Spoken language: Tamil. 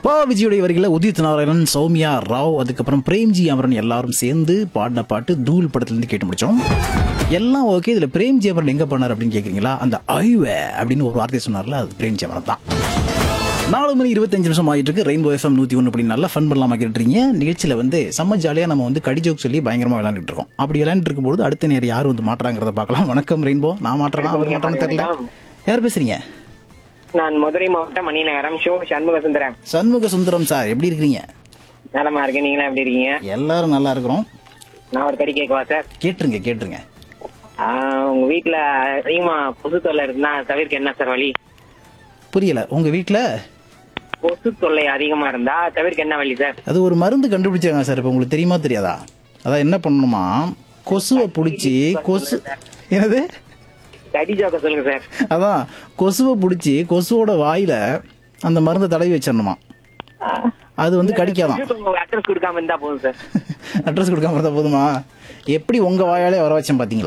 பா விஜயுடைய வரிகளை உதித் நாராயணன் சௌமியா ராவ் அதுக்கப்புறம் பிரேம்ஜி அமரன் எல்லாரும் சேர்ந்து பாடின பாட்டு தூள் படத்துலேருந்து கேட்டு முடிச்சோம் எல்லாம் ஓகே இதுல பிரேம்ஜி அமரன் எங்க பண்ணார் அப்படின்னு கேக்குறீங்களா அந்த ஐவே அப்படின்னு ஒரு வார்த்தை சொன்னார்ல அது பிரேம்ஜி அமரன் தான் நாலு மணி இருபத்தஞ்சு நிமிஷம் ஆகிட்டு இருக்கு ரெயின்போ எஃப்எம் நூற்றி ஒன்று அப்படி நல்லா ஃபன் பண்ணலாமா கேட்டுறீங்க நிகழ்ச்சியில் வந்து செம்ம ஜாலியாக நம்ம வந்து கடி ஜோக் சொல்லி பயங்கரமாக விளையாண்டுட்டு இருக்கோம் அப்படி விளையாண்டுட்டு இருக்கும்போது அடுத்த நேரம் யார் வந்து மாட்டுறாங்கிறத பார்க்கலாம் வணக்கம் ரெயின்போ நான் மாட்டுறேனா அவர் மாட்டான்னு தெரியல யார் பேசுறீங்க நான் மதுரை மாவட்டம் மணிநகரம் ஷோ சண்முக சுந்தரம் சண்முக சுந்தரம் சார் எப்படி இருக்கிறீங்க நலமா இருக்கேன் நீங்களா எப்படி இருக்கீங்க எல்லாரும் நல்லா இருக்கிறோம் நான் ஒரு கடி கேட்கவா சார் கேட்டுருங்க கேட்டுருங்க ஆஹ், உங்க வீட்டுல அதிகமா கொசு தொல்லை இருந்தா தவிர்க்க என்ன சார் வழி புரியல உங்க வீட்டில் கொசு தொல்லை அதிகமா இருந்தா தவிர்க்க என்ன வழி சார் அது ஒரு மருந்து கண்டுபிடிச்சாங்க சார் இப்போ உங்களுக்கு தெரியுமா தெரியாதா அதான் என்ன பண்ணணுமா கொசுவை பிடிச்சி கொசு என்னது கடி ஜோக்க சொல்லுங்க சார் அதான் கொசுவை பிடிச்சி கொசுவோட வாயில அந்த மருந்தை தடவி வச்சிடணுமா அது வந்து கடிக்காதான் உங்க அட்ரஸ் கொடுக்காம இருந்தா போதும் சார் அட்ரஸ் கொடுக்காம இருந்தா போதுமா எப்படி உங்க வாயாலே வர வச்சேன் பாத்தீங்களா